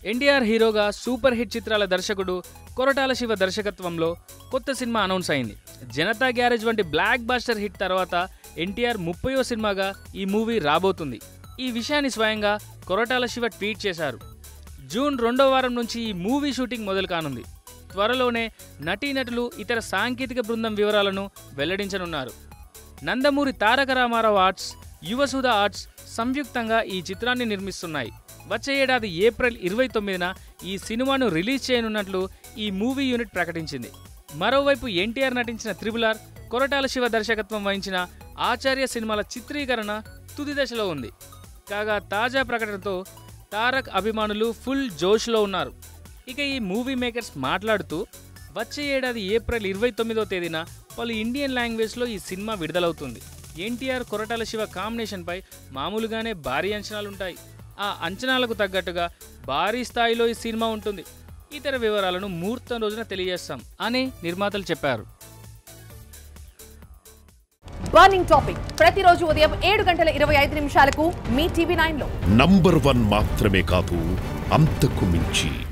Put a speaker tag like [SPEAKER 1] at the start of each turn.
[SPEAKER 1] ఎన్టీఆర్ హీరోగా super hit చిత్రాల దర్శకుడు కొరటాల శివ దర్శకత్వంలో కొత్త సినిమా అనౌన్స్ అయింది జనతా గ్యారేజ్ వంటి బ్లాక్ బాస్టర్ హిట్ తర్వాత ఎన్టీఆర్ ముప్పయో సినిమాగా ఈ మూవీ రాబోతుంది ఈ విషయాన్ని స్వయంగా కొరటాల శివ ట్వీట్ చేశారు జూన్ రెండో వారం నుంచి ఈ మూవీ షూటింగ్ మొదలు కానుంది త్వరలోనే నటీనటులు ఇతర సాంకేతిక బృందం వివరాలను వెల్లడించనున్నారు నందమూరి తారక రామారావు ఆర్ట్స్ యువసుధ ఆర్ట్స్ సంయుక్తంగా ఈ చిత్రాన్ని నిర్మిస్తున్నాయి వచ్చే ఏడాది ఏప్రిల్ ఇరవై తొమ్మిదిన ఈ సినిమాను రిలీజ్ చేయనున్నట్లు ఈ మూవీ యూనిట్ ప్రకటించింది మరోవైపు ఎన్టీఆర్ నటించిన త్రిబులార్ కొరటాల శివ దర్శకత్వం వహించిన ఆచార్య సినిమాల చిత్రీకరణ తుది దశలో ఉంది కాగా తాజా ప్రకటనతో తారక్ అభిమానులు ఫుల్ జోష్లో ఉన్నారు ఇక ఈ మూవీ మేకర్స్ మాట్లాడుతూ వచ్చే ఏడాది ఏప్రిల్ ఇరవై తొమ్మిదో తేదీన పలు ఇండియన్ లాంగ్వేజ్లో ఈ సినిమా విడుదలవుతుంది ఎన్టీఆర్ కొరటాల శివ కాంబినేషన్పై మామూలుగానే భారీ అంచనాలుంటాయి ఆ అంచనాలకు తగ్గట్టుగా భారీ స్థాయిలో ఈ సినిమా ఉంటుంది ఇతర వివరాలను ముహూర్తం రోజున తెలియజేస్తాం అని నిర్మాతలు చెప్పారు
[SPEAKER 2] బర్నింగ్ టాపిక్ ప్రతిరోజు ఉదయం ఏడు గంటల ఇరవై ఐదు నిమిషాలకు మీ టీవీ నైన్ లో
[SPEAKER 3] నంబర్ వన్ మాత్రమే కాదు అంతకు మించి